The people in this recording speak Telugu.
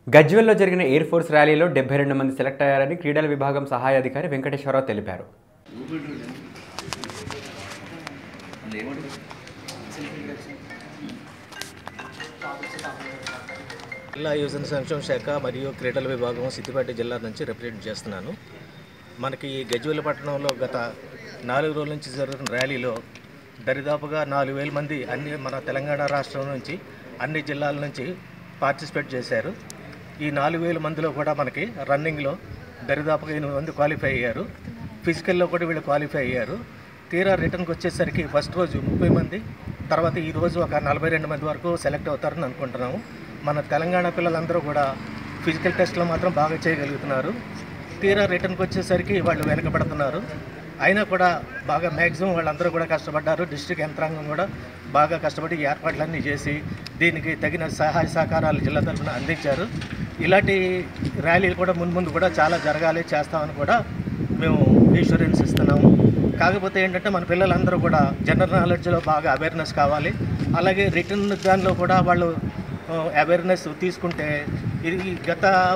గజ్వెల్లో జరిగిన ఎయిర్ ఫోర్స్ ర్యాలీలో డెబ్బై రెండు మంది సెలెక్ట్ అయ్యారని క్రీడల విభాగం సహాయ అధికారి వెంకటేశ్వరరావు తెలిపారు జిల్లా యువజన సంక్షేమ శాఖ మరియు క్రీడల విభాగం సిద్దిపేట జిల్లా నుంచి రిప్రజెంట్ చేస్తున్నాను మనకి ఈ గజ్వేల్ పట్టణంలో గత నాలుగు రోజుల నుంచి జరుగుతున్న ర్యాలీలో దరిదాపుగా నాలుగు వేల మంది అన్ని మన తెలంగాణ రాష్ట్రం నుంచి అన్ని జిల్లాల నుంచి పార్టిసిపేట్ చేశారు ఈ నాలుగు వేల మందిలో కూడా మనకి రన్నింగ్లో దరిదాపుగా ఎనిమిది మంది క్వాలిఫై అయ్యారు ఫిజికల్లో కూడా వీళ్ళు క్వాలిఫై అయ్యారు తీరా రిటర్న్కి వచ్చేసరికి ఫస్ట్ రోజు ముప్పై మంది తర్వాత ఈ రోజు ఒక నలభై రెండు మంది వరకు సెలెక్ట్ అవుతారని అనుకుంటున్నాము మన తెలంగాణ పిల్లలందరూ కూడా ఫిజికల్ టెస్ట్లో మాత్రం బాగా చేయగలుగుతున్నారు తీరా రిటర్న్కి వచ్చేసరికి వాళ్ళు వెనకబడుతున్నారు అయినా కూడా బాగా మ్యాక్సిమం వాళ్ళందరూ కూడా కష్టపడ్డారు డిస్ట్రిక్ట్ యంత్రాంగం కూడా బాగా కష్టపడి ఈ ఏర్పాట్లన్నీ చేసి దీనికి తగిన సహాయ సహకారాలు జిల్లా తరఫున అందించారు ఇలాంటి ర్యాలీలు కూడా ముందు ముందు కూడా చాలా జరగాలి చేస్తామని కూడా మేము ఇన్సూరెన్స్ ఇస్తున్నాము కాకపోతే ఏంటంటే మన పిల్లలందరూ కూడా జనరల్ నాలెడ్జ్లో బాగా అవేర్నెస్ కావాలి అలాగే రిటర్న్ దానిలో కూడా వాళ్ళు అవేర్నెస్ తీసుకుంటే ఇది గత